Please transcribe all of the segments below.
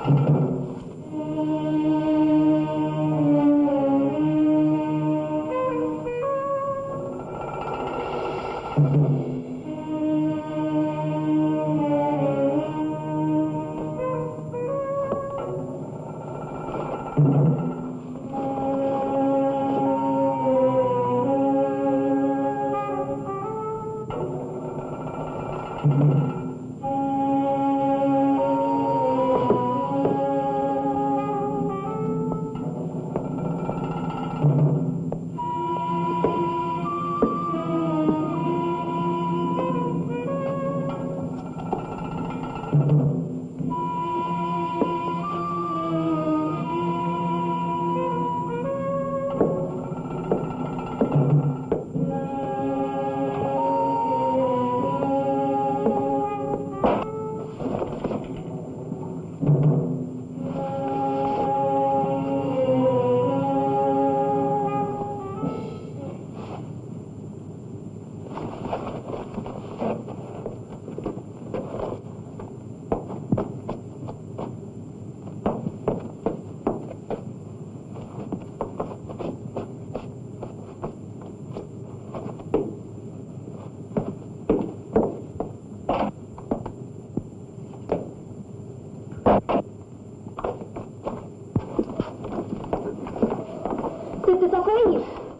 ست صفية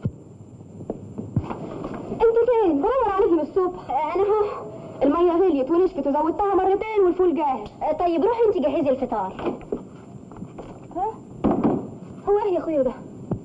انت فين؟ بدور عليكي من الصبح انا اهو المية غليت ونشفت وزودتها مرتين والفول جاهز طيب روحي انت جهزي الفطار ها؟ هو ايه يا اخويا ده؟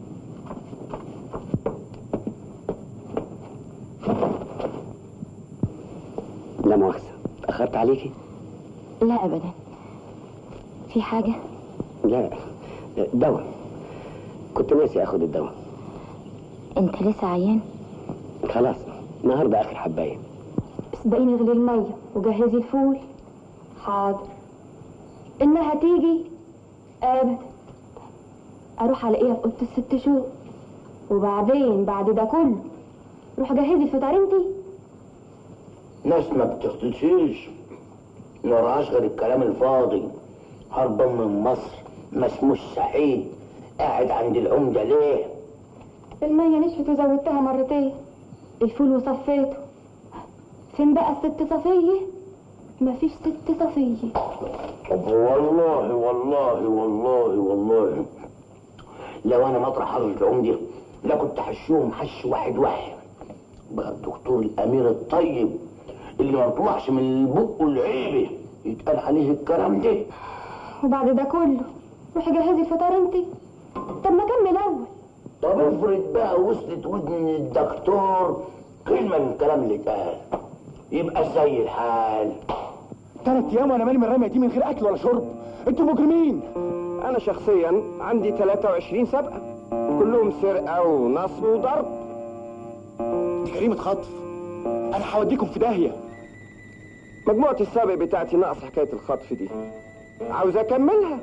لا مؤاخذة أخرت عليكي؟ لا ابدا في حاجة؟ لا دواء كنت ناسي اخد الدواء انت لسه عيان؟ خلاص النهارده اخر حبايه اسبقيني اغلي المية وجهزي الفول حاضر انها تيجي ابدا اروح الاقيها في اوضه الست شهور وبعدين بعد ده كله روح جهزي الفطار انتي ناس ما بتختصيش ما وراهاش غير الكلام الفاضي هربان من مصر ما اسموش سعيد قاعد عند العمدة ليه؟ المية نشفت وزودتها مرتين الفول وصفيته فين بقى الست صفية؟ مفيش ست صفية طب والله والله والله والله لو انا مطرح حضرة العمدة لا كنت حشوهم حش واحد واحد بقى الدكتور الامير الطيب اللي ما يطلعش من بقه العيبة يتقال عليه الكلام ده وبعد ده كله روحي جهزي الفطار انتي طب ما كمل اول طب افرض بقى وصلت ودن الدكتور كلمة من الكلام اللي اتقال يبقى زي الحال ثلاث ايام وانا مالي من الرميه دي من غير اكل ولا شرب انتوا مجرمين انا شخصيا عندي 23 سابقه كلهم سرقه ونصب وضرب دي جريمه خطف انا هوديكم في داهيه مجموعه السابق بتاعتي ناقص حكايه الخطف دي عاوز اكملها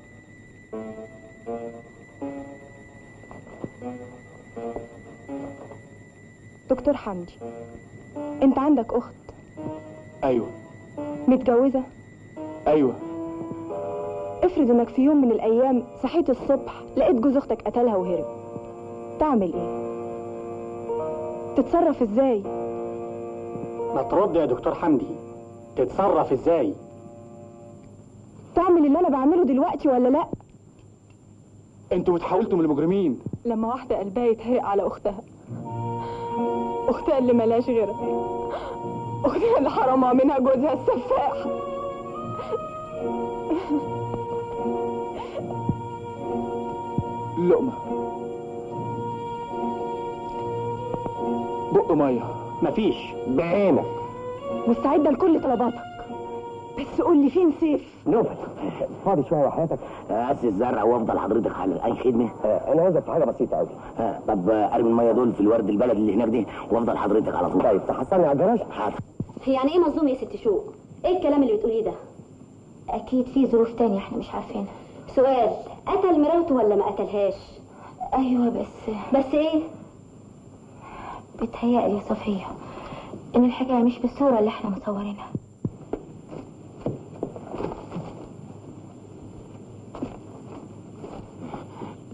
دكتور حمدي انت عندك اخت ايوه متجوزة ايوه افرض انك في يوم من الايام صحيت الصبح لقيت جوز اختك قتلها وهرب تعمل ايه تتصرف ازاي ما ترد يا دكتور حمدي تتصرف ازاي تعمل اللي انا بعمله دلوقتي ولا لا انتوا اتحولتوا من المجرمين لما واحدة قلبها يتحرق على اختها اختها اللي ملاش غيرها اختها اللي حرمها منها جوزها السفاح لقمه بق ميه مفيش بعينك مستعدة لكل طلباتك بس قول لي فين سيف نوبل فاضي شويه وحياتك اسي الزرع وافضل حضرتك على اي خدمة انا عايزك في حاجه بسيطه قوي ها طب ارمي المية دول في الورد البلد اللي هناك دي وافضل حضرتك على طول طيب تحصلني على الجراج حاضر يعني ايه مظلوم يا ست شوق؟ ايه الكلام اللي بتقوليه ده؟ اكيد في ظروف تانية احنا مش عارفينها سؤال قتل مراته ولا ما قتلهاش؟ ايوه بس بس ايه؟ بتهيألي يا صفية ان الحكاية مش بالصورة اللي احنا مصورينها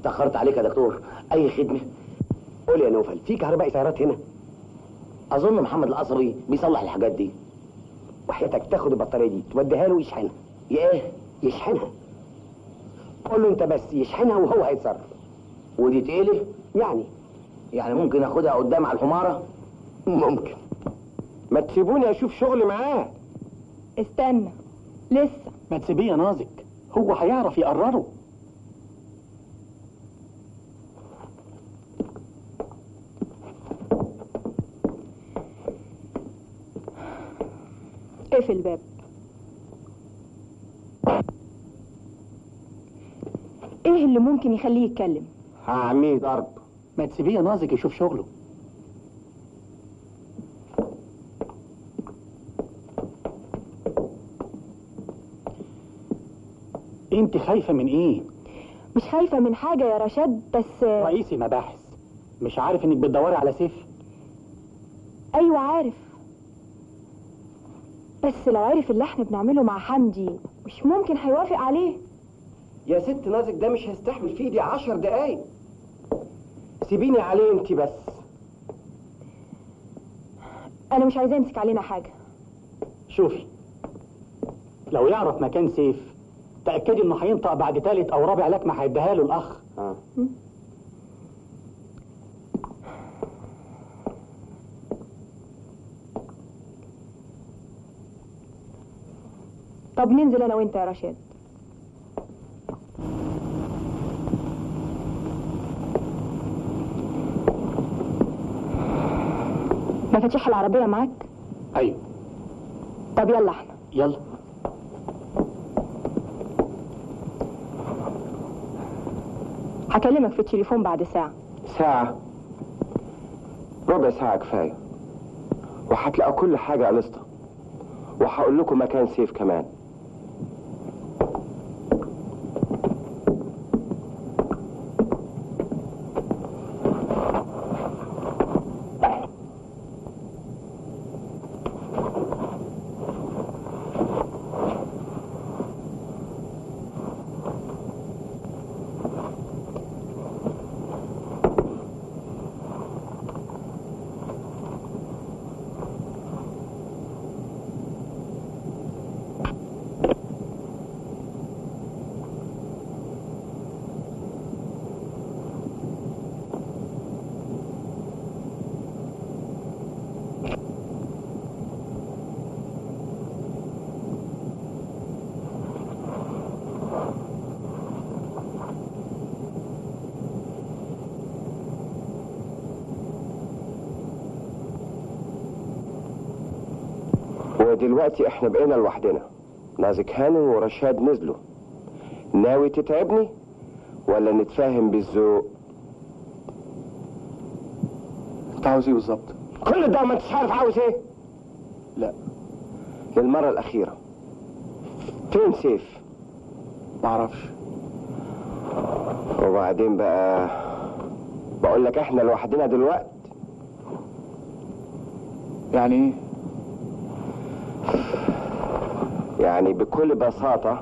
اتاخرت عليك يا دكتور اي خدمه قول يا نوفل في كهربائي سيارات هنا اظن محمد القصبي بيصلح الحاجات دي وحياتك تاخد البطاريه دي توديها له يشحنها يا ايه يشحنها قول له انت بس يشحنها وهو هيتصرف ودي تقيله يعني يعني ممكن اخدها قدام على الحماره ممكن ما تسيبوني اشوف شغل معاه استنى لسه ما تسيبيه يا نازك هو هيعرف يقرره اقفل الباب ايه اللي ممكن يخليه يتكلم هعميه ضرب ما تسيبيه يا نازك يشوف شغله انت خايفة من ايه؟ مش خايفة من حاجة يا رشاد بس رئيسي مباحث مش عارف انك بتدوري على سيف ايوه عارف بس لو عرف اللي احنا بنعمله مع حمدي مش ممكن هيوافق عليه يا ست نازك ده مش هيستحمل في ايدي عشر دقايق سيبيني عليه انت بس انا مش عايزاه يمسك علينا حاجة شوفي لو يعرف مكان سيف تأكدي انه هينطق بعد تالت او رابع لكمة هيديها له الاخ اه طب ننزل انا وانت يا رشاد مفاتيح العربية معاك ايوه طب يلا احنا يلا هكلمك في التليفون بعد ساعة ساعة ربع ساعة كفاية وهتلاقوا كل حاجة قلصتها وهقول لكم مكان سيف كمان ودلوقتي احنا بقينا لوحدنا نازك هانم ورشاد نزلوا ناوي تتعبني ولا نتفاهم بالذوق انت عاوز ايه بالظبط؟ كل ده ما انتش عارف عاوز ايه لا للمرة الأخيرة فين سيف معرفش وبعدين بقى بقول لك احنا لوحدنا دلوقتي يعني ايه؟ يعني بكل بساطة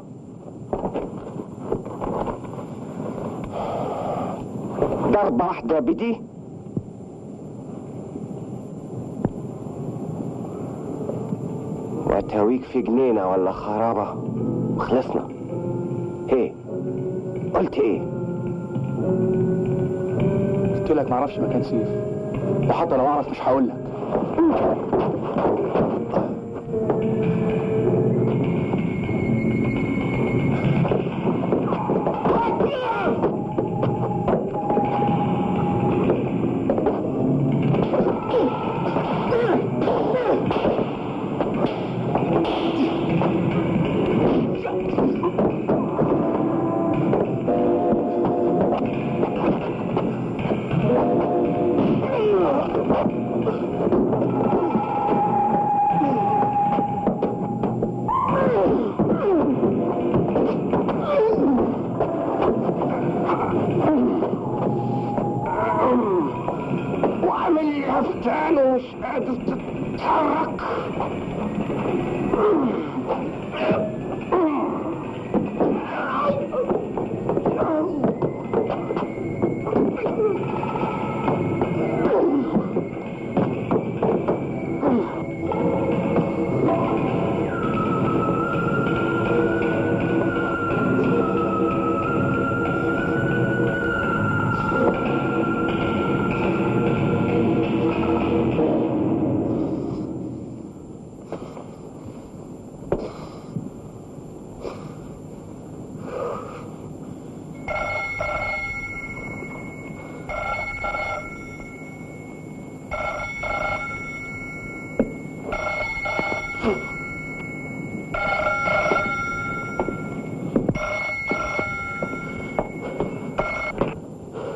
ضربة واحدة بدي وتهويك في جنينة ولا خرابة وخلصنا ايه قلت ايه قلت لك معرفش مكان سيف وحتى لو اعرف مش هقول لك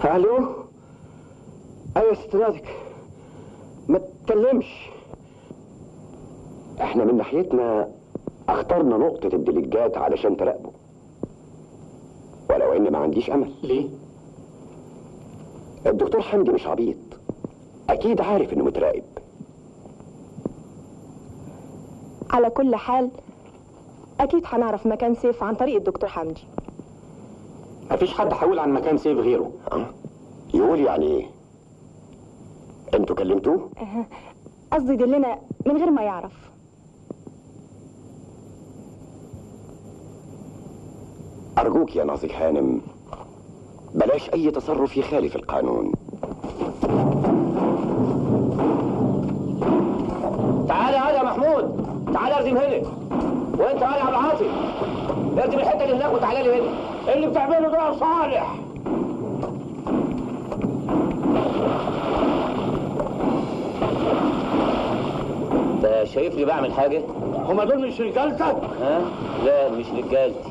الو ايوه يا ست نازك ما تتكلمش احنا من ناحيتنا اخترنا نقطة الدلجات علشان تراقبه ولو ان ما عنديش امل ليه؟ الدكتور حمدي مش عبيط اكيد عارف انه متراقب على كل حال اكيد هنعرف مكان سيف عن طريق الدكتور حمدي مفيش حد هيقول عن مكان سيف غيره أه؟ يقول يعني ايه انتوا كلمتوه قصدي يدلنا من غير ما يعرف ارجوك يا ناظر هانم بلاش اي تصرف يخالف القانون تعالى يا محمود تعالى ارزم هنا وانت يا عبد العاطي ارزم الحته اللي هناك وتعالى لي هنا اللي بتعمله ده يا صالح انت شايفني بعمل حاجه هما دول مش رجالتك ها لا مش رجالتي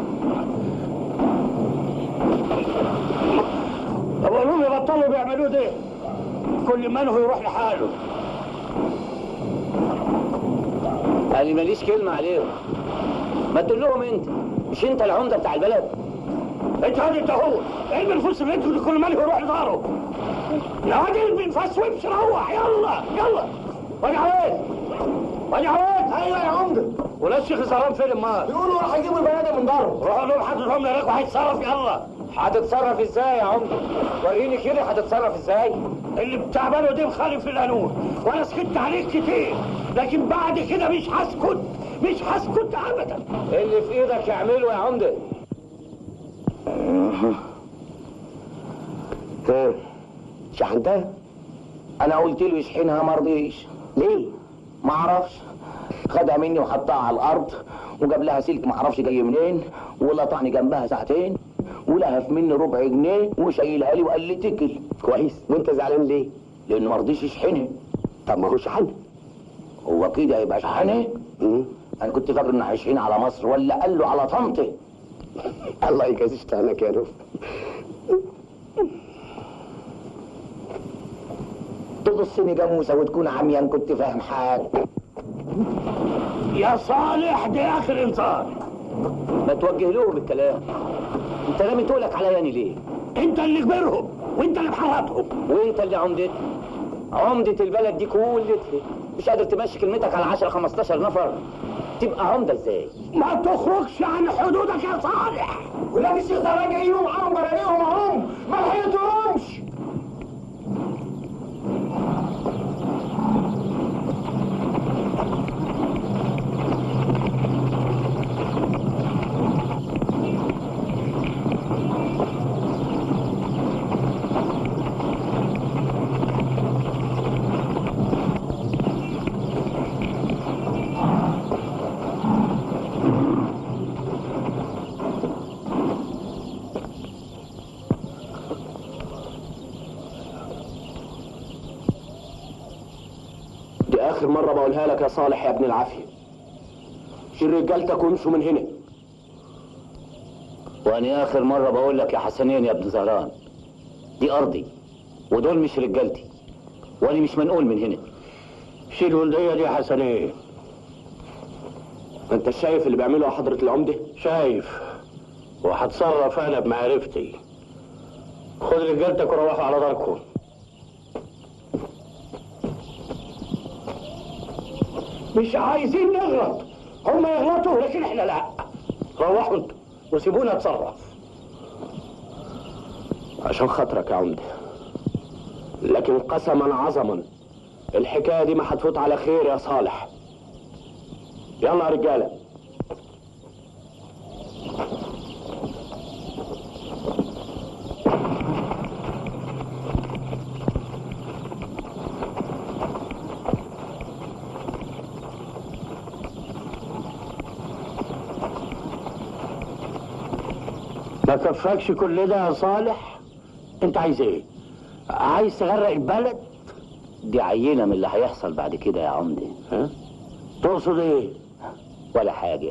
طب قول لهم يبطلوا بيعملوه ده كل منه يروح لحاله قال لي ماليش كلمه عليهم ما تقول لهم انت مش انت العمده بتاع البلد انت هادي انت هو علم الفلوس اللي انتوا كل منه يروح لداره يا واد علم الفلوس وامشي روح يلا يلا وادي عواد وادي عواد ايوه يا عمده ولا الشيخ زهران فين امال بيقولوا راح يجيبوا البني ادم من داره روحوا لهم حددهم هناك وهيتصرف يلا هتتصرف ازاي يا عمده وريني كده هتتصرف ازاي اللي بتعمله ده مخالف للقانون وانا سكت عليك كتير لكن بعد كده مش هسكت مش هسكت ابدا اللي في ايدك اعمله يا عمده ها شحنتها انا قلت له يشحنها ما رضيش ليه ما اعرفش خدها مني وحطها على الارض وجاب لها سلك ما اعرفش جاي منين ولطعني جنبها ساعتين ولهف مني ربع جنيه وشايلها لي وقال لي تكل كويس وانت زعلان ليه لانه ما رضيش يشحنها طب ما هو شحن هو كده هيبقى شحنها مم. انا كنت فاكر انه هيشحنها على مصر ولا قال له على طنطا الله يجازيك شحنك يا نوف تبصني جاموسه وتكون عميان كنت فاهم حاجه يا صالح ده اخر انذار ما توجه لهم الكلام انت رامي تقولك عليا أنا ليه انت اللي كبرهم وانت اللي محرطهم وانت اللي عمدتها عمدة البلد دي كلتها مش قادر تمشي كلمتك على 10 15 نفر تبقى عمدة ازاي ما تخرجش عن حدودك يا صالح ولاد الشيخ ده جايين معاهم براجيهم اهم ما لحقتهمش دي اخر مرة بقولها لك يا صالح يا ابن العافية شيل رجالتك وامشوا من هنا وانا اخر مرة بقول لك يا حسنين يا ابن زهران دي ارضي ودول مش رجالتي وانا مش منقول من هنا شيل الولدية دي يا حسنين انت شايف اللي بيعمله حضرة العمدة شايف وهتصرف انا بمعرفتي خد رجالتك وروحوا على داركم مش عايزين نغلط هم يغلطوا لكن احنا لا روحوا انتوا وسيبونا نتصرف عشان خاطرك يا عمدة لكن قسما عظما الحكاية دي ما هتفوت على خير يا صالح يلا يا رجالة ما كفاكش كل ده يا صالح انت عايز ايه عايز تغرق البلد دي عينة من اللي هيحصل بعد كده يا عمدة ها تقصد ايه ولا حاجة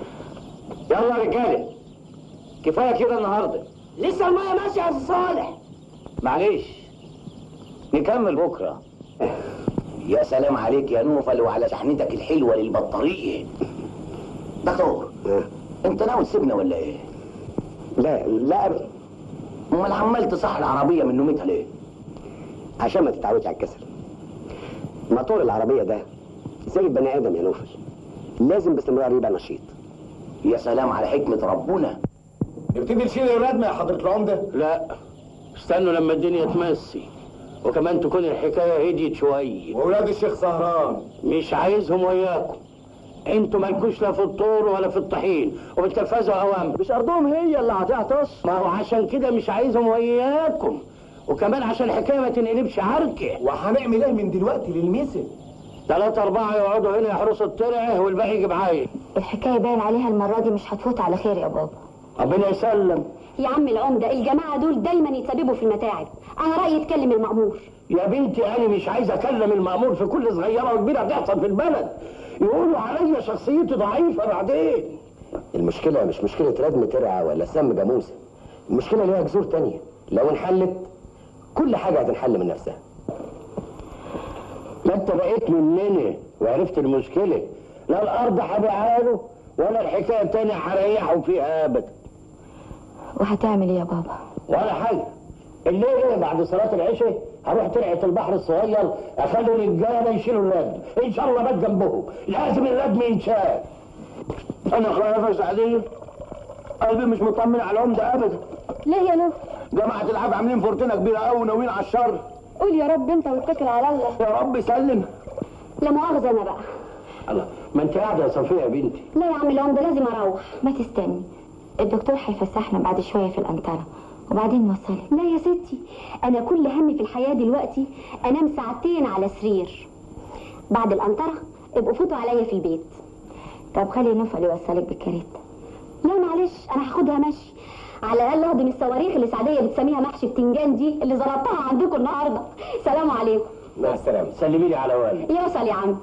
يلا يا رجاله كفاية كده النهاردة لسه الميه ماشيه يا صالح معلش نكمل بكره يا سلام عليك يا نوفل وعلى شحنتك الحلوه للبطاريه دكتور انت ناوي تسيبنا ولا ايه؟ لا لا أبدا امال عمال تصحي العربيه من نومتها ليه؟ عشان ما تتعودش على الكسل موتور العربية ده زي البني آدم يا نوفل لازم باستمرار يبقى نشيط يا سلام على حكمه ربنا نبتدي نشيل اولادنا يا حضره العمده لا استنوا لما الدنيا تمسي وكمان تكون الحكايه هديت شويه واولاد الشيخ سهران مش عايزهم وياكم انتوا مالكوش لا في الطور ولا في الطحين وبتنفذوا اوامر مش أرضهم هي اللي هتعطش ما هو عشان كده مش عايزهم وياكم وكمان عشان الحكايه ما تنقلبش عركه وهنعمل ايه من دلوقتي للميسن ثلاثة أربعة يقعدوا هنا يحرسوا الترعة والباقي يجي معايا الحكاية باين عليها المرة دي مش هتفوت على خير يا بابا ربنا يسلم يا عم العمدة الجماعة دول دايما يتسببوا في المتاعب أنا رأيي يتكلم المأمور يا بنتي أنا مش عايز أكلم المأمور في كل صغيرة وكبيرة بتحصل في البلد يقولوا عليا شخصيتي ضعيفة بعدين المشكلة مش مشكلة ردم ترعة ولا سم جاموسة المشكلة ليها جذور تانية لو انحلت كل حاجة هتنحل من نفسها ما انت بقيت مننا وعرفت المشكلة لا الأرض هبيعها له ولا الحكاية التانية هريحه فيها أبدا وهتعمل ايه يا بابا ولا حاجة الليلة بعد صلاة العشاء هروح ترعة البحر الصغير أخلي الرجالة يشيلوا اللد إن شاء الله بات جنبهم لازم اللد ينشال أنا خايف عليه قلبي مش مطمن على العمدة أبدا ليه يا نور جماعة العاب عاملين فورتنا كبيرة أوي وناويين على الشر قول يا رب انت واتكل على الله يا رب سلم لا مؤاخذة أنا بقى الله ما أنت قاعدة يا صفية يا بنتي لا يا عم العمدة لازم أروح ما تستني الدكتور هيفسحنا بعد شوية في الأنطرة وبعدين نوصلك لا يا ستي أنا كل همي في الحياة دلوقتي أنام ساعتين على سرير بعد الأنطرة ابقوا فوتوا عليا في البيت طب خلي نوفل يوصلك بالكاريتا لا معلش أنا هاخدها مشي على الأقل أهضم الصواريخ اللي سعدية بتسميها محشي بتنجان دي اللي ظبطتها عندكم النهاردة سلام عليكم مع السلامة سلمي لي على والدي يوصل يا عم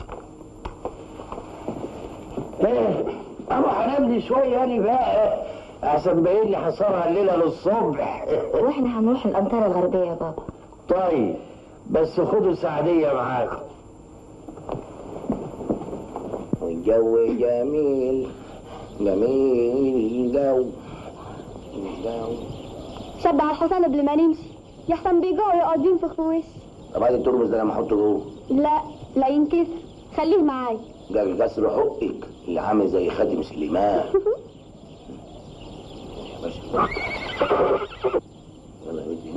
إيه أروح أنام لي شوية يعني بقى أحسن باين لي حصارها الليلة للصبح واحنا هنروح الأنطرة الغربية يا بابا طيب بس خدوا سعدية معاكم الجو جميل جميل الجو الجو شبع الحصان قبل ما نمشي يحسن بيجوعوا يقعدين في خوش طب هذا الترمس ده لما احطه جوه لا لا ينكسر خليه معايا ده كسر حقك اللي عامل زي خاتم سليمان يا باشا يلا يا ودي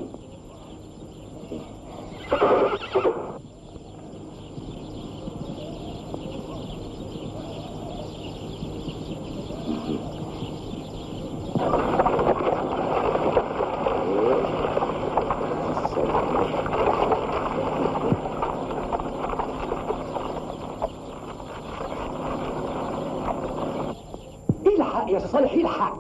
الحق يا صالح الحق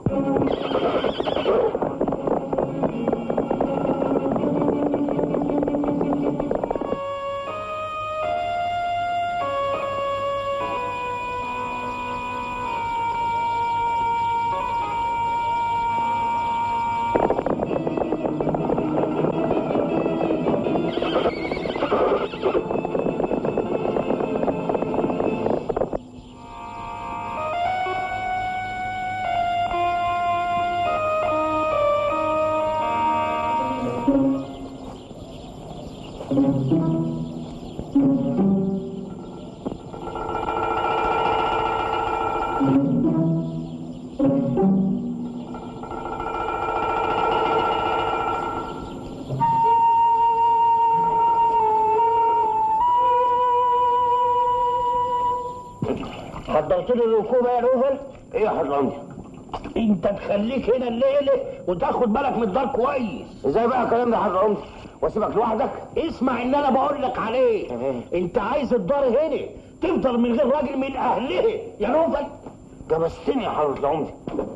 حضرت لي الركوبة يا نوفل ايه يا حضرتك انت تخليك هنا الليلة وتاخد بالك من الدار كويس ازاي بقى الكلام ده يا حاج عمر واسيبك لوحدك اسمع اللي انا بقول لك عليه انت عايز الدار هنا تفضل من غير راجل من اهله يا نوفل جبستني يا حضرة عمر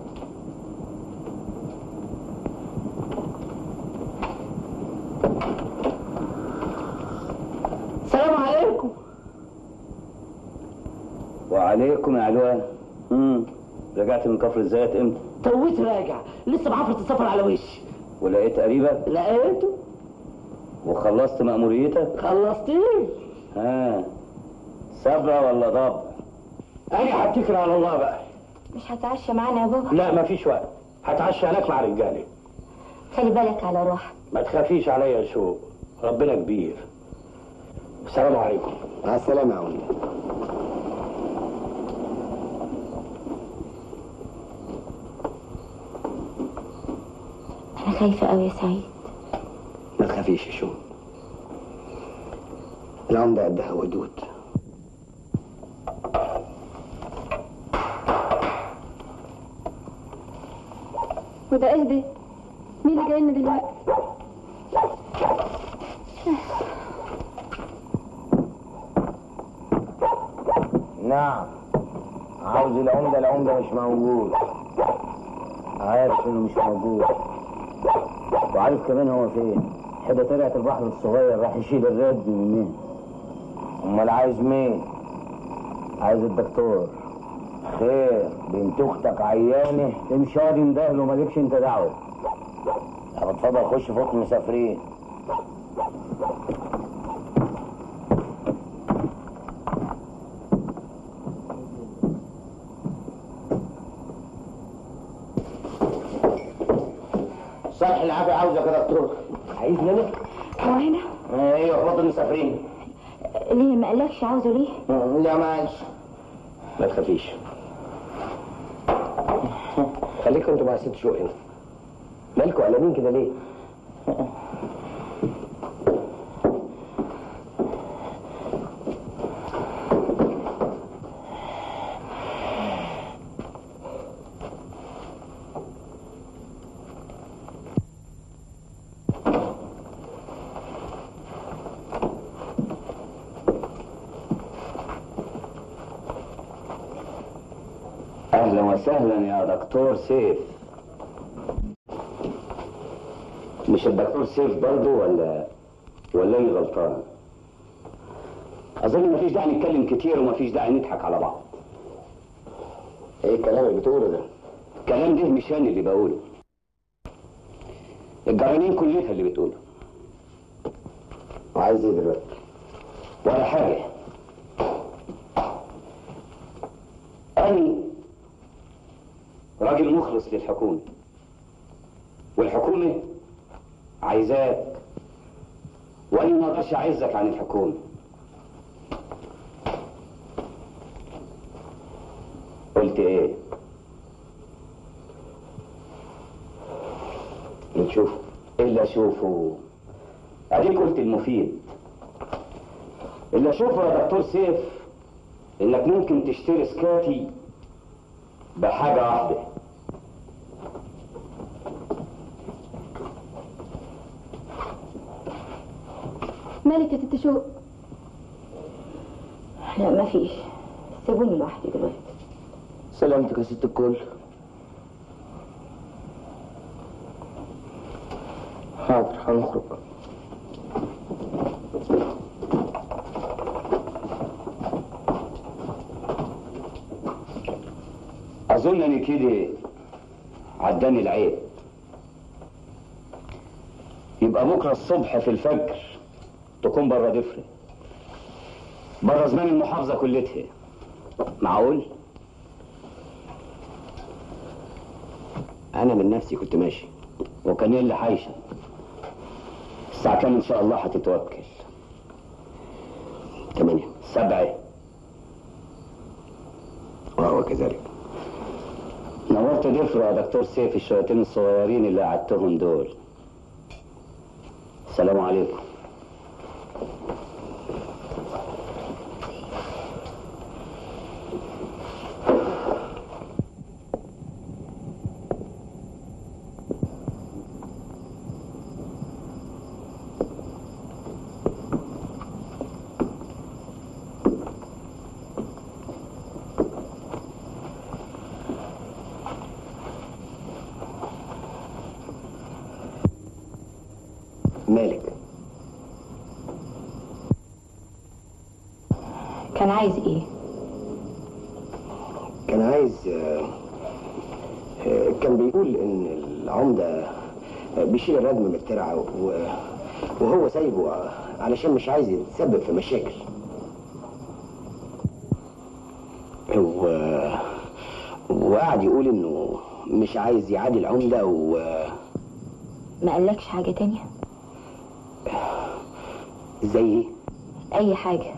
سلام عليكم وعليكم يا علوان امم رجعت من كفر الزيت امتى تويت راجع لسه بعفرة السفر على وشي ولقيت قريبك لقيته وخلصت مأموريتك خلصتيه ها سبع ولا ضب انا هتكل على الله بقى مش هتعشى معانا يا بابا لا مفيش وقت هتعشى هناك مع رجالي خلي بالك على روحك ما تخافيش عليا يا شو ربنا كبير السلام عليكم مع السلامة يا عمدة انا خايفه قوي يا سعيد ما تخافيش يا شو العمدة قدها ودود وده ايه ده مين اللي جاي لنا دلوقتي نعم عاوز العمدة العمدة مش موجود عارف انه مش موجود وعارف كمان هو فين حدا طلعت البحر الصغير راح يشيل الرد منين امال عايز مين عايز الدكتور خير بنت اختك عيانه امشي اقعد اندهله مالكش انت دعوه طب اتفضل خش في اوضه المسافرين صالح العافية عاوزك يا دكتور عايزني انا؟ هو هنا ايوه في اوضه المسافرين ليه ما قالكش عاوزه ليه لا ما قالش ما تخافيش خليكم انتوا مع ست شوق هنا مالكوا قلقانين كده ليه؟ اهلا وسهلا يا دكتور سيف مش الدكتور سيف برضه ولا ولا انا غلطان اظن مفيش داعي نتكلم كتير ومفيش داعي نضحك على بعض ايه الكلام اللي بتقوله ده؟ الكلام ده مش انا اللي بقوله الجرانين كلها اللي بتقوله وعايز ايه دلوقتي؟ ولا حاجة أنا راجل مخلص للحكومة والحكومة عايزاك وأنا ما أقدرش أعزك عن الحكومة قلت إيه؟ بتشوف إلا أشوفه أديك قلت المفيد اللي أشوفه يا دكتور سيف إنك ممكن تشتري سكاتي بحاجة واحدة مالك يا ست شوق لا ما فيش سيبوني لوحدي دلوقتي سلامتك يا ست الكل حاضر هنخرج أظن إن كده عداني العيب يبقى بكرة الصبح في الفجر تكون بره دفرة بره زمان المحافظة كلتها معقول؟ انا من نفسي كنت ماشي وكان ايه اللي حايشة الساعة كام إن شاء الله هتتوكل تمانية سبعة وهو كذلك نورت دفرة يا دكتور سيف الشياطين الصغيرين اللي قعدتهم دول السلام عليكم مالك كان عايز ايه كان عايز آه، آه، كان بيقول ان العمدة بيشيل الردم من الترعه و... وهو سايبه علشان مش عايز يتسبب في مشاكل و... وقعد يقول انه مش عايز يعادي العمده و ما قالكش حاجة تانية زي ايه؟ أي حاجة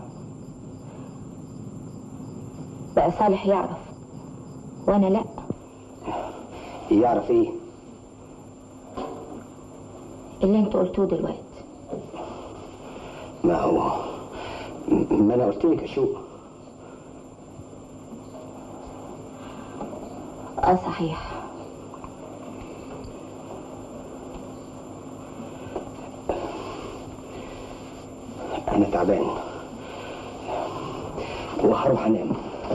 بقى صالح يعرف وأنا لأ يعرف ايه؟ اللي انتوا قلتوه دلوقتي ما هو ما انا قلت لك يا شوق اه صحيح انا تعبان وهروح انام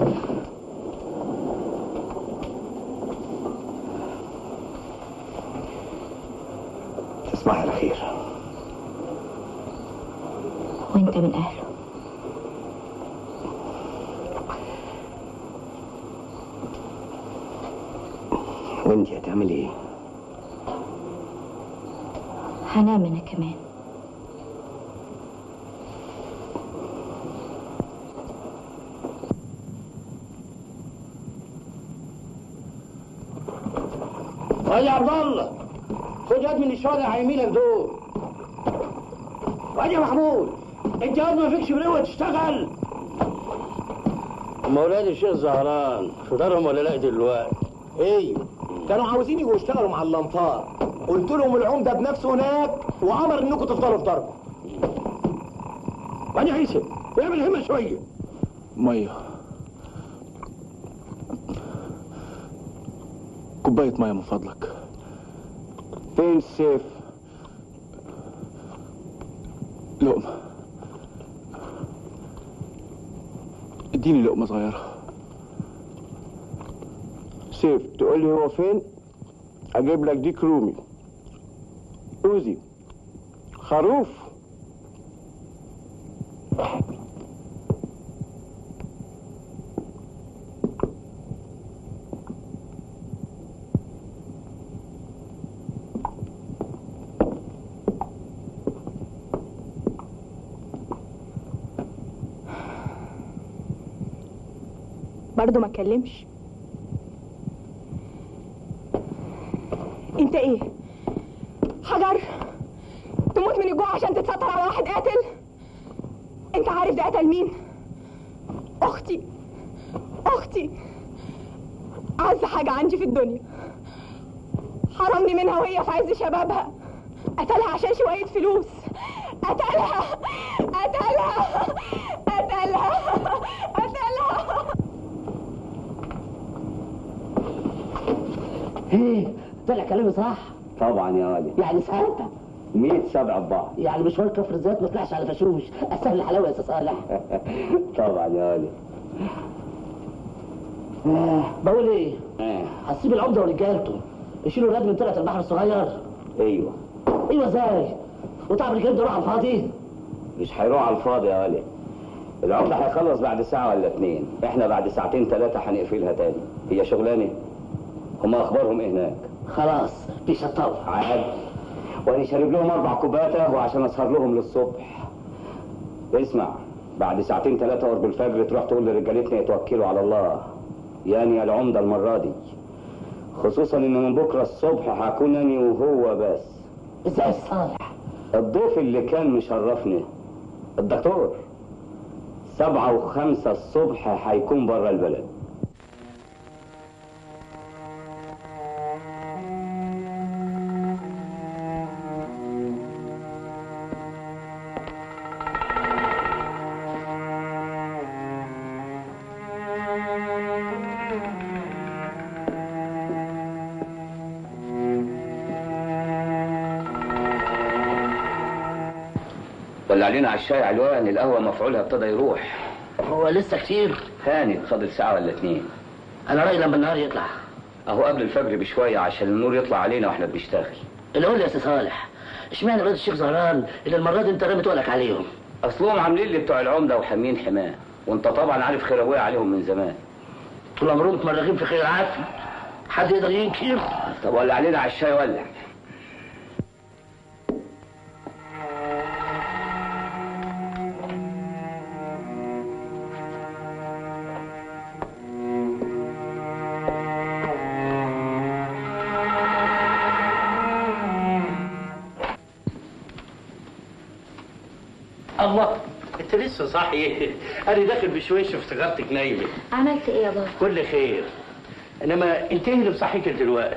تصبحي على خير وانت من أهله وانت هتعملي ايه؟ هنام أنا كمان وادي عبد الله خد يد من الشوارع يمينك دول وادي يا محمود انت ياد ما فيكش بروه تشتغل مولاد الشيخ زهران فطرهم ولا لا دلوقتي ايوه كانوا عاوزين يجوا يشتغلوا مع اللمطار قلت لهم العمده بنفسه هناك وامر انكم تفضلوا في ضربه وادي عيسى اعمل همه شويه ميه كوباية ميه من فضلك فين السيف لقمة اديني لقمة صغيرة سيف تقول لي هو فين اجيب لك ديك رومي اوزي خروف برضه ما اتكلمش انت ايه حجر تموت من الجوع عشان تتستر على واحد قاتل انت عارف ده قتل مين اختي اختي اعز حاجه عندي في الدنيا حرمني منها وهي في عز شبابها قتلها عشان شويه فلوس قتلها قتلها قتلها قتلها ايه طلع كلامي صح طبعا يا ولد يعني سهلتك 100 سبع ببعض يعني مشوار كفر الزيت ما طلعش على فشوش اسهل الحلاوه يا استاذ صالح طبعا يا ولد آه، بقول ايه آه. هتسيب العمده ورجالته يشيلوا الرد من طلعه البحر الصغير ايوه ايوه ازاي وتعب الجلد يروح على الفاضي مش هيروح على الفاضي يا ولد العمده هيخلص بعد ساعه ولا اتنين احنا بعد ساعتين ثلاثه هنقفلها تاني هي شغلانه هما اخبارهم ايه هناك خلاص بيشطبوا عاد وانا شارب لهم اربع كوبايات قهوه عشان اسهر لهم للصبح اسمع بعد ساعتين ثلاثه قرب الفجر تروح تقول لرجالتنا يتوكلوا على الله يعني يا العمده المره دي خصوصا ان من بكره الصبح هكون اني وهو بس ازاي يا أستاذ صالح الضيف اللي كان مشرفني الدكتور سبعة وخمسة الصبح هيكون بره البلد ولا علينا على الشاي علوان القهوة مفعولها ابتدى يروح هو لسه كتير هاني فاضل ساعة ولا اتنين انا رايي لما النهار يطلع اهو قبل الفجر بشوية عشان النور يطلع علينا واحنا بنشتغل اللي قول لي يا استاذ صالح اشمعنى ولاد الشيخ زهران اللي المره دي انت رامي تقولك عليهم اصلهم عاملين لي بتوع العمدة وحامين حماه وانت طبعا عارف خيروية عليهم من زمان طول عمرهم متمرغين في خير العافيه حد يقدر ينكر طب ولا علينا على الشاي ولا الله انت لسه صاحي انا داخل بشويش افتكرتك نايمه عملت ايه يا بابا كل خير انما انت ايه اللي مصحيك دلوقتي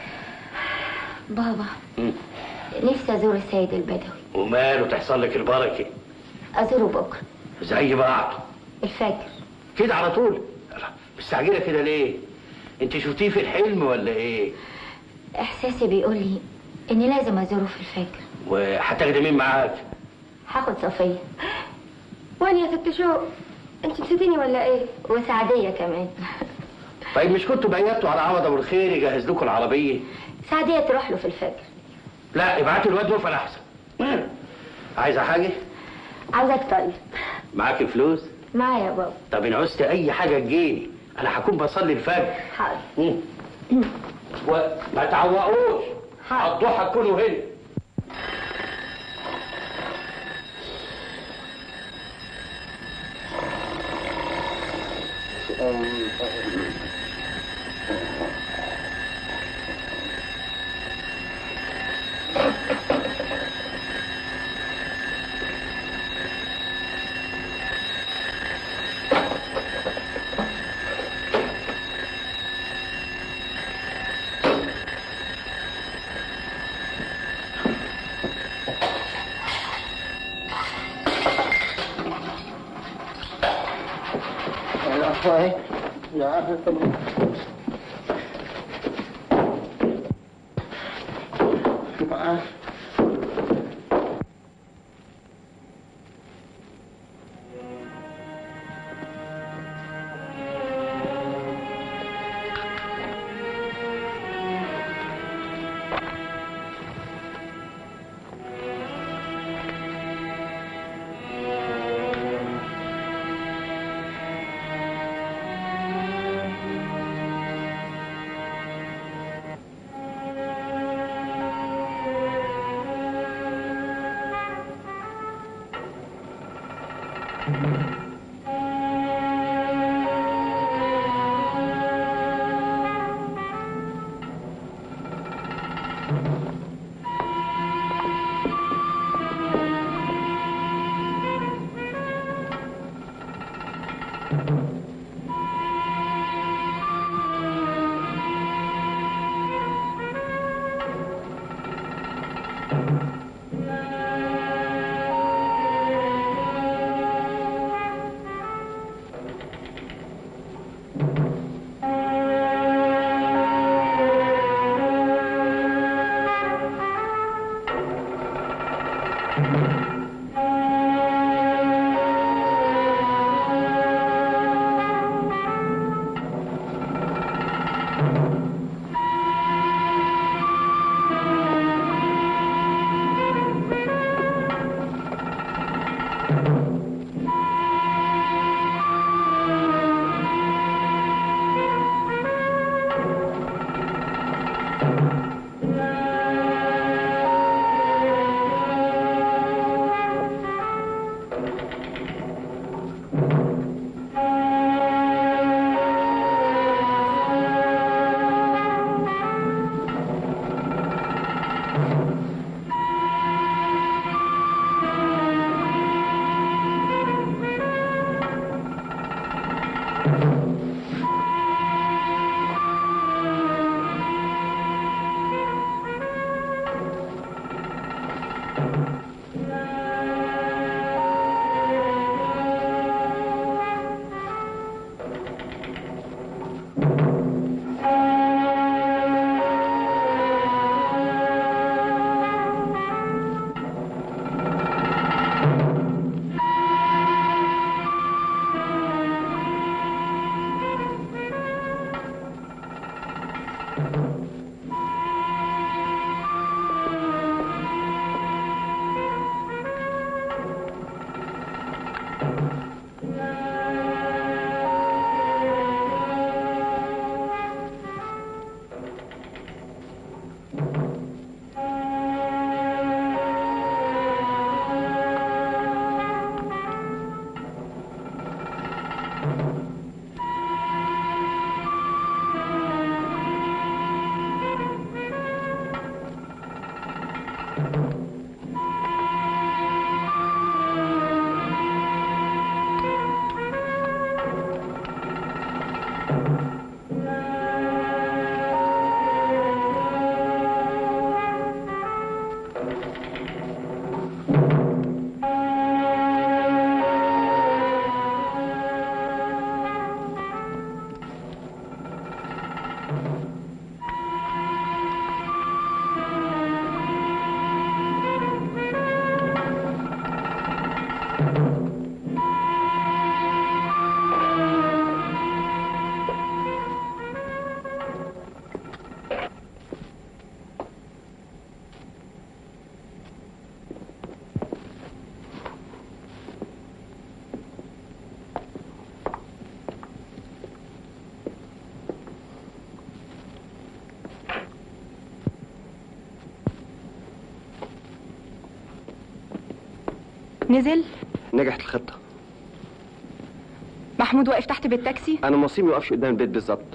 بابا مم. نفسي ازور السيد البدوي وماله تحصل لك البركه ازوره بكره زي بعض الفجر كده على طول الله، مستعجله كده ليه انت شفتيه في الحلم ولا ايه احساسي بيقول لي اني لازم ازوره في الفجر وهتاخدي مين معاك هاخد صفيه وين يا ست شوق انت نسيتيني ولا ايه وسعديه كمان طيب مش كنتوا بيتوا على عوض ابو الخير يجهز لكم العربيه سعديه تروح له في الفجر لا ابعتوا الواد نوفل احسن عايزه حاجه عاوزك طيب معاك فلوس معايا يا بابا طب ان عوزت اي حاجه تجيلي انا هكون بصلي الفجر حاضر مم. وما تعوقوش الضحى تكونوا هنا نزل نجحت الخطة محمود واقف تحت بالتاكسي أنا نصيب يقفش قدام البيت بالظبط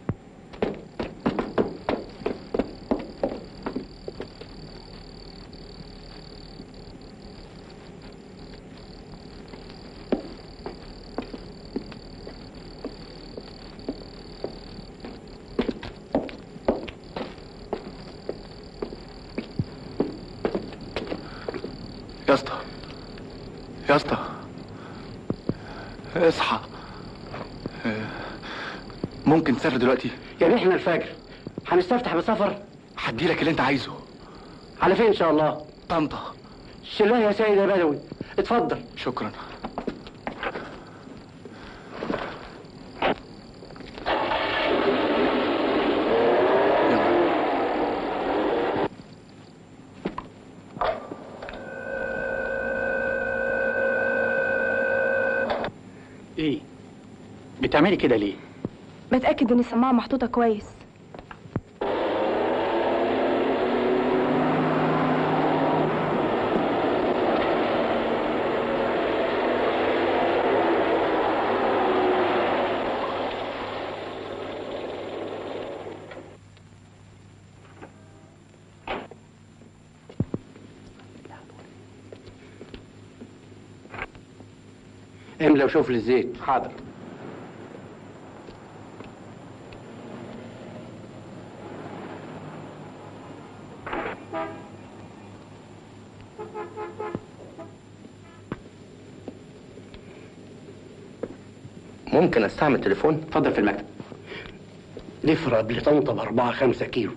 يا اسطى يا اسطى اصحى آه، ممكن تسافر دلوقتي يعني احنا الفجر هنستفتح بسفر هديلك اللي انت عايزه على فين ان شاء الله طنطا شلاه يا سيد يا بدوي اتفضل شكرا ايه بتعملي كده ليه بتاكد ان السماعه محطوطه كويس املى وشوف لي الزيت حاضر ممكن استعمل تليفون اتفضل في المكتب لفرة لطنطا بأربعة خمسة كيلو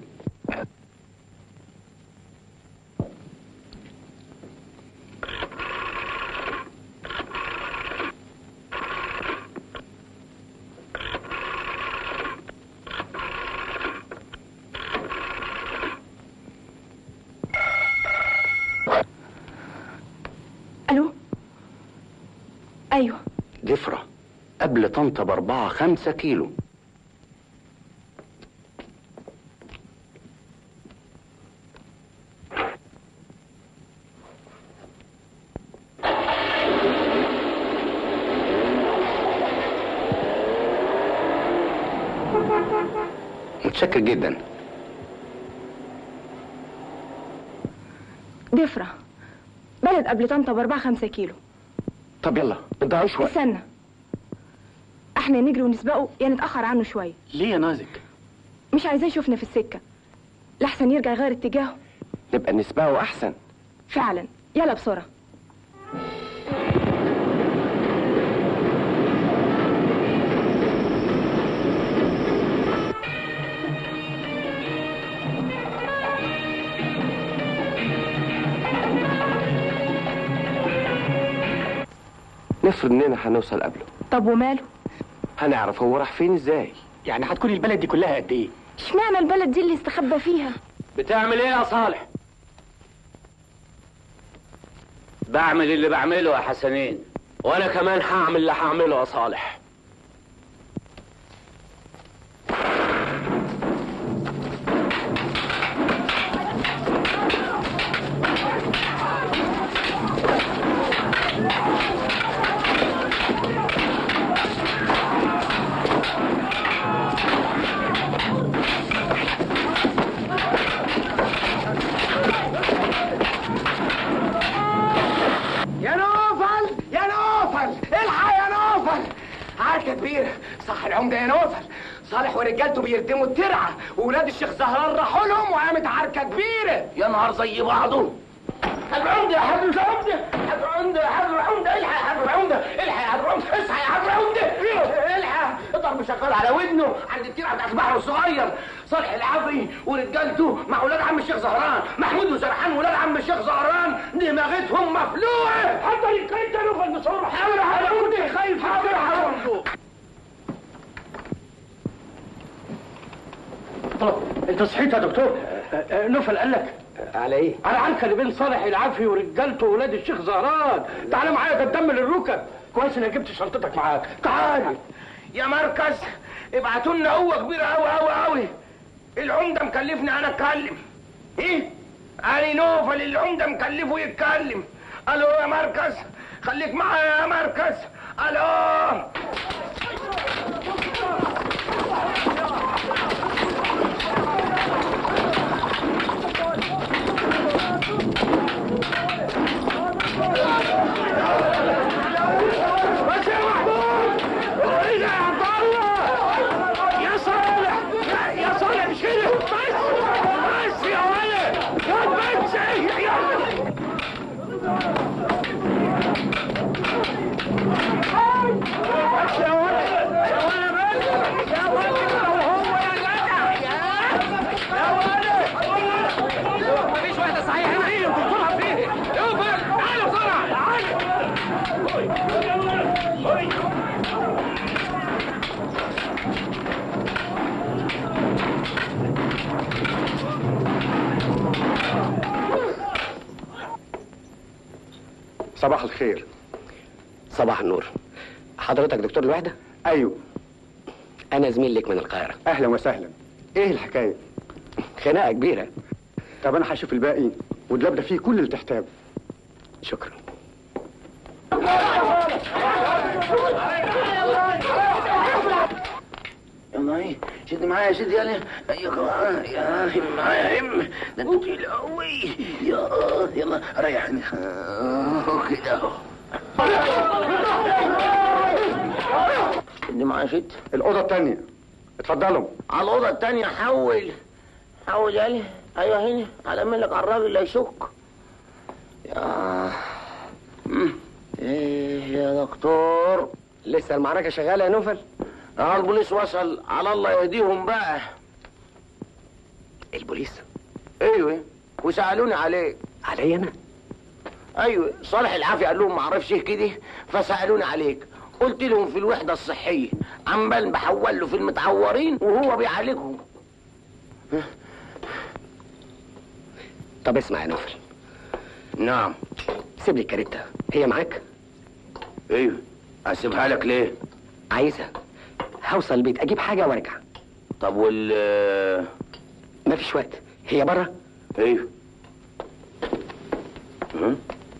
الو ايوه جفرة قبل طنطا بأربعة خمسة كيلو متشكر جدا ضفرة بلد قبل طنطا بأربعة خمسة كيلو طب يلا ما تضيعوش وقت استنى احنا نجري ونسبقه يا نتأخر عنه شوية ليه يا نازك مش عايزاه يشوفنا في السكة لحسن يرجع يغير اتجاهه نبقى نسبقه أحسن فعلا يلا بسرعة نفرض إننا هنوصل قبله طب وماله هنعرف هو راح فين إزاي يعني هتكون البلد دي كلها قد ايه اشمعنى البلد دي اللي استخبى فيها بتعمل ايه يا صالح بعمل اللي بعمله يا حسنين وأنا كمان هعمل اللي هعمله يا صالح يا نوفل يا نوفل الحق يا نوفل صالح ورجالته بيردموا الترعه وولاد الشيخ زهران راحوا لهم وقامت عركه كبيره يا نهار زي بعضه حضر عمده يا حضر عمده حضر عمده يا حضر عمده الحق يا حضر عمده الحق يا حضر عمده اصحى يا حضر عمده الحق الضرب شغال على ودنه عند الترعه بتاعت البحر الصغير صالح العفري ورجالته مع ولاد عم الشيخ زهران محمود وسرحان ولاد عم الشيخ زهران دماغتهم مفلوعه حضر الكلام ده نوفل بسرعه حاضر يا حضر عمده خايف حاضر يا حضر عمده انت صحيت يا دكتور نوفل قال لك على ايه؟ على عنكه اللي بين صالح العافي ورجالته وولاد الشيخ زهران تعال معايا ده الدم للركب كويس انك جبت شنطتك معاك تعال يا مركز ابعتوا لنا قوه كبيره قوي قوي قوي العمده مكلفني انا اتكلم ايه علي نوفل العمده مكلفه يتكلم الو يا مركز خليك معايا يا مركز الو بس يا محمود ايه ده يا عبد الله يا صالح يا- يا صالح مش كده بس بس يا ولد يا بس يا بس يا ولد يا ولد بس يا ولد لو هو يا جدع يا يا ولد مفيش واحدة صحيح هنا ايه الدكتور فيه يوفل تعالى بسرعة تعالى صباح الخير صباح النور حضرتك دكتور الوحدة؟ ايوه أنا زميل لك من القاهرة اهلا وسهلا ايه الحكايه خناقة كبيرة طب انا هشوف الباقي والدولاب ده فيه كل اللي تحتاجه شكرا يا ماي شد معايا يا شد يلا يا كمان يا هم معايا هم ده انت تقيل قوي يا يلا ريحني آه، كده اهو شد معايا شد الاوضه الثانيه اتفضلوا على الاوضه التانية حول حول يلا ايوه هنا على ملك على الراجل لا يشك يا مم. ايه يا دكتور لسه المعركة شغالة يا نوفل؟ اه البوليس وصل على الله يهديهم بقى البوليس ايوه وسالوني عليك علي أنا؟ ايوه صالح العافية قال لهم ما اعرفش ايه كده فسالوني عليك قلت لهم في الوحده الصحيه عمال بحول له في المتعورين وهو بيعالجهم طب اسمع يا نوفل نعم سيب لي الكاريتا هي معاك؟ ايوه اسيبها لك ليه عايزها هوصل البيت أجيب حاجة وأرجع طب وال مفيش وقت هي بره؟ ايوه ها؟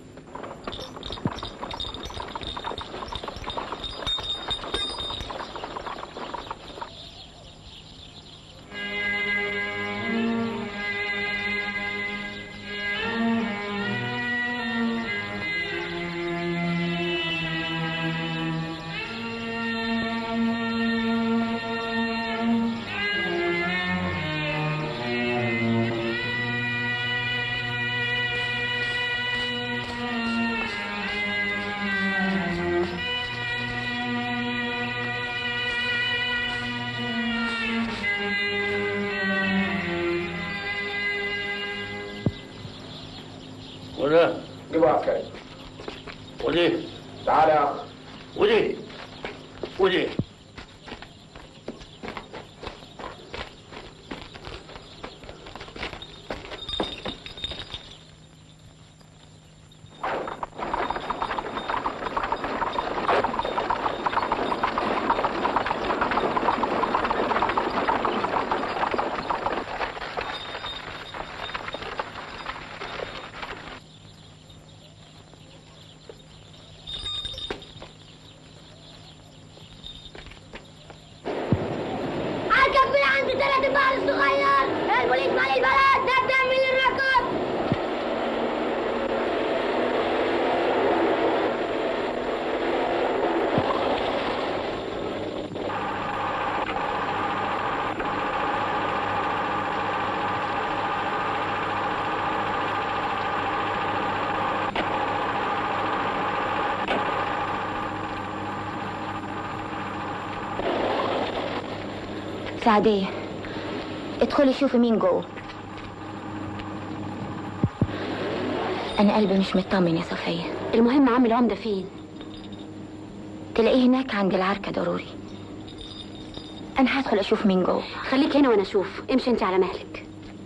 وده جيبوا عسكري ودي تعالى يا اخ ودي ودي سعدية ادخلي شوفي مين جوه أنا قلبي مش مطمن يا صفية المهم عم العمدة فين تلاقيه هناك عند العركة ضروري أنا هدخل أشوف مين جوه خليك هنا وانا اشوف امشي انت على مهلك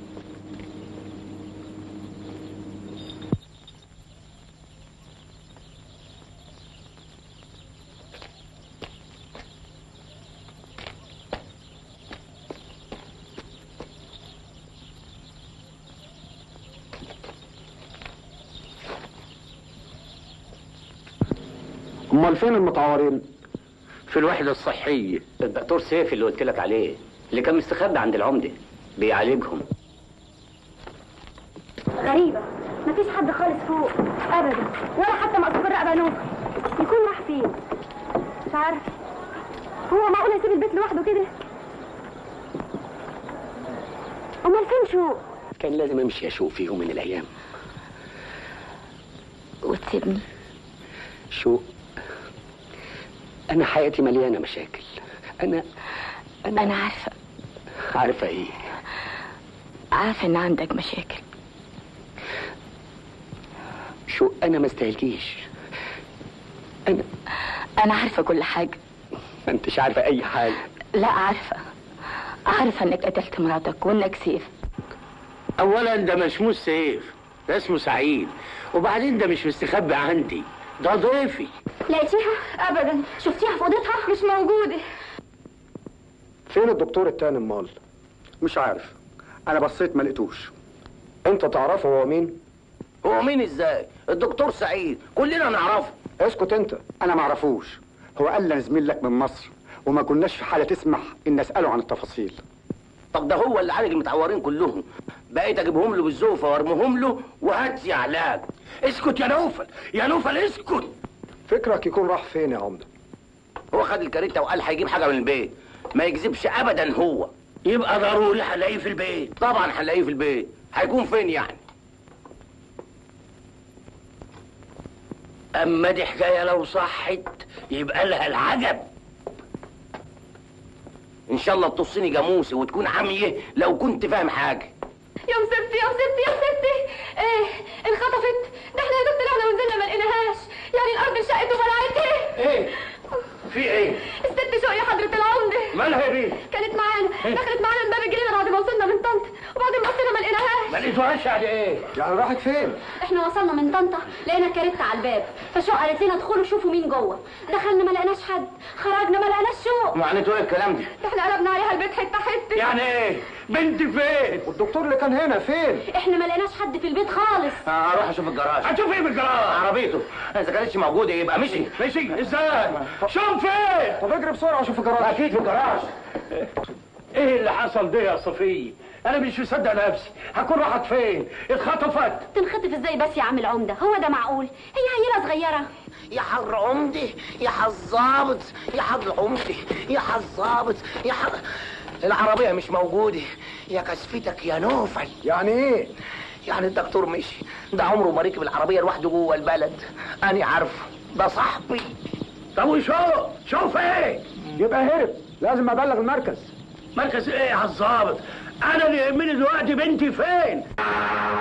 امال فين المتعورين في الوحدة الصحية الدكتور سيف اللي قلت لك عليه اللي كان مستخبي عند العمدة بيعالجهم غريبة مفيش حد خالص فوق ابدا ولا حتى مقصود الرقبة نور يكون راح فين مش عارف هو معقول يسيب البيت لوحده كده امال فين شو كان لازم امشي اشوف في يوم من الايام وتسيبني شو انا حياتي مليانة مشاكل انا أنا, أنا عارفة عارفة ايه عارفة إن عندك مشاكل شو انا ما استاهلكيش انا أنا عارفة كل حاجة ما انتش عارفة اي حاجة لا عارفة عارفة إنك قتلت مراتك وإنك سيف اولا ده مش مش سيف ده اسمه سعيد وبعدين ده مش مستخبي عندي ده ضيفي لقيتيها ابدا شفتيها في اوضتها مش موجودة فين الدكتور التاني امال مش عارف انا بصيت ما لقيتوش انت تعرفه هو مين هو مين ازاي الدكتور سعيد كلنا نعرفه اسكت انت انا ما اعرفوش هو قال لي زميل لك من مصر وما كناش في حاله تسمح ان اساله عن التفاصيل طب ده هو اللي عالج المتعورين كلهم بقيت اجيبهم له بالزوفه وارميهم له وهات يا علاج اسكت يا نوفل يا نوفل اسكت فكرك يكون راح فين يا عمده هو خد الكاريتا وقال هيجيب حاجه من البيت ما يكذبش ابدا هو يبقى ضروري هنلاقيه في البيت طبعا هنلاقيه في البيت هيكون فين يعني اما دي حكايه لو صحت يبقى لها العجب ان شاء الله تصيني جاموسي وتكون عمية لو كنت فاهم حاجه يا مصيبتي يا مصيبتي يا مصيبتي ايه انخطفت ده احنا يا دوب طلعنا ونزلنا ما لقيناهاش يعني الارض انشقت وبلعت ايه ايه في ايه الست شوق يا حضرة العمدة مالها يا بيه كانت معانا دخلت معانا من باب الجنينة بعد ما وصلنا من طنطا وبعدين بصينا ما لقيناهاش ما لقيتوهاش يعني ايه يعني راحت فين احنا وصلنا من طنطا لقينا كاريتا على الباب فشو قالت لنا ادخلوا شوفوا مين جوه دخلنا ما لقيناش حد خرجنا ما لقيناش شو معناته ايه الكلام ده ده احنا قلبنا عليها البيت حتة حتة يعني ايه بنتي فين والدكتور اللي كان هنا فين احنا ما لقيناش حد في البيت خالص هروح اشوف الجراج هتشوف ايه بالجراج عربيته اذا كانتش موجوده يبقى مشي ماشي ازاي شوف فين طب اجري بسرعه شوف الجراج اكيد في الجراج ايه اللي حصل ده يا صفية انا مش مصدق نفسي هكون راحت فين اتخطفت تنخطف ازاي بس يا عم العمده هو ده معقول هي عيله صغيره يا حر عمدي يا حظابط يا حر عمدي يا حظابط يا حر العربية مش موجودة يا كسفتك يا نوفل يعني ايه يعني الدكتور مشي ده عمره ما ركب العربية لوحده جوه البلد أنا عارفه ده صاحبي طب وشو شوف ايه يبقى هرب لازم ابلغ المركز مركز ايه يا الظابط انا اللي يهمني دلوقتي بنتي فين